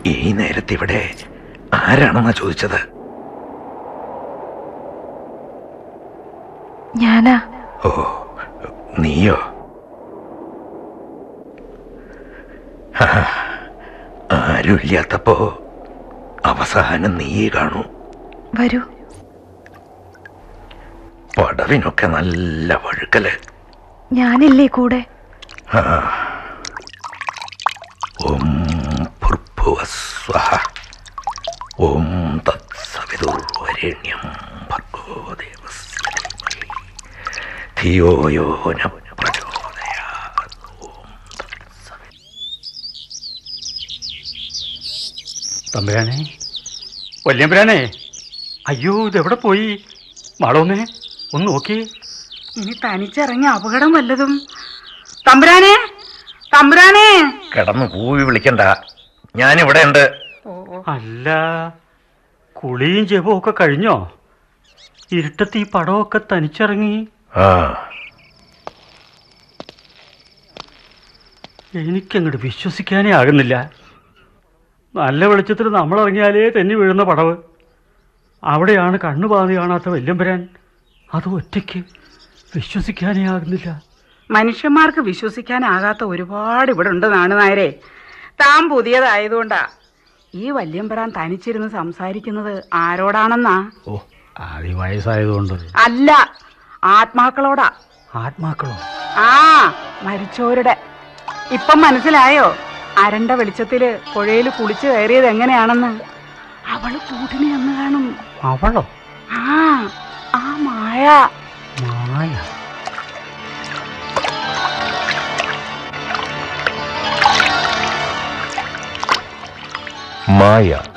ഈ നേരത്തെ ഇവിടെ ആരാണെന്നാ ചോദിച്ചത് ഞാനാ ഓ നീയോ ആ, ആരുമില്ലാത്തപ്പോ അവസാനം നീ കാണൂ വരൂ പടവിനൊക്കെ നല്ല വഴുക്കല് ഞാനില്ലേ കൂടെ ആ. ഓം ഭുർഭുവസ്വഹ ഓം തത്സവിതുർവരേണ്യം ഭർഗോ ദേവസ്യ ധീമഹി ധിയോ യോ ന പ്രചോദയാത്. ഓം തത്സവി- തമ്പുരാനെ വല്യമ്പുരാനെ അയ്യോ ഇതെവിടെ പോയി മാളോന്നേ ഒന്ന് നോക്കി ഇനി തനിച്ചിറങ്ങി അപകടം വല്ലതും തമ്പുരാനെ തമ്പുരാനെ കിടന്ന് പൂവി വിളിക്കണ്ട ഞാനിവിടെ ഉണ്ട് അല്ല കുളിയും ജപവും ഒക്കെ കഴിഞ്ഞോ ഇരുട്ടത്ത് ഈ പടമൊക്കെ തനിച്ചിറങ്ങി ആ എനിക്കങ്ങോട്ട് വിശ്വസിക്കാനേ ആകുന്നില്ല നല്ല വെളിച്ചത്തിൽ നമ്മൾ ഇറങ്ങിയാലേ തെന്നി വീഴുന്ന പടവ് അവിടെയാണ് കണ്ണുപാതി കാണാത്ത വല്യമ്പരാൻ അത് ഒറ്റയ്ക്ക് വിശ്വസിക്കാനേ ആകുന്നില്ല മനുഷ്യന്മാർക്ക് വിശ്വസിക്കാനാകാത്ത ഒരുപാട് ഇവിടെ ഉണ്ട് നാണുനായരെ താൻ പുതിയതായതുകൊണ്ടാ ഈ വല്യമ്പരാൻ തനിച്ചിരുന്ന് സംസാരിക്കുന്നത് ആരോടാണെന്നാ ഓ ആദ്യ വയസ്സായതുകൊണ്ട് അല്ല ആത്മാക്കളോടാ ആത്മാക്കളോ ആ മരിച്ചവരുടെ ഇപ്പം മനസ്സിലായോ അരണ്ട വെളിച്ചത്തില് പുഴയിൽ കുളിച്ചു കയറിയത് എങ്ങനെയാണെന്ന് അവള് കൂട്ടിന് എന്ന് കാണും അവളോ ആ ആ മായ മായ മായ